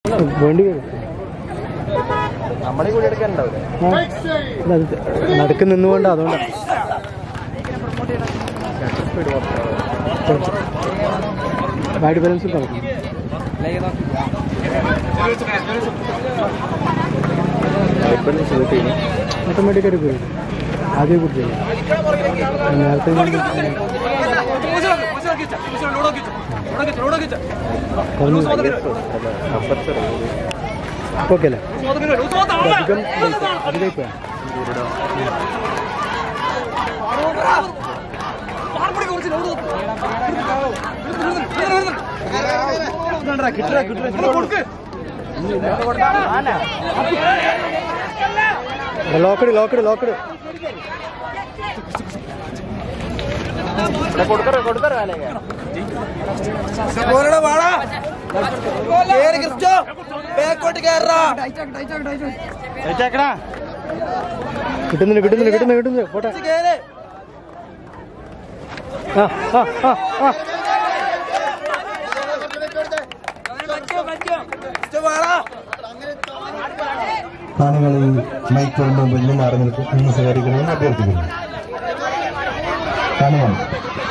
വേണ്ടി വരും നമ്മളീ കൂടി എടുക്കാനുണ്ടാവില്ല ആ, ഇല്ല, അത് നടുക്ക് നിന്നുകൊണ്ട് അതുകൊണ്ടാണ് ബാഡ് ബാലൻസ് കളക്കും ഓട്ടോമാറ്റിക്കായിട്ട് പോയി ആദ്യം കുറിച്ച് നേരത്തെ ഓക്കെ അല്ലേ അധികം അതിലേക്ക് പോയാ ലോക്കഡ് ലോക്കഡ് ലോക്കഡ് കൊടുക്കറ കൊടുക്കറ അല്ലെങ്കിൽ കിട്ടുന്നില്ല കിട്ടുന്നില്ല കിട്ടുന്നില്ല കിട്ടുന്നില്ല പോട്ടെ ആ ആ ആ ആ കാണികളിൽ മൈക്കിന് മുമ്പിൽ നിന്ന് മാറി നിൽക്കും എന്ന് സഹകരിക്കണമെന്ന് അഭ്യർത്ഥിക്കുന്നു കാണികൾ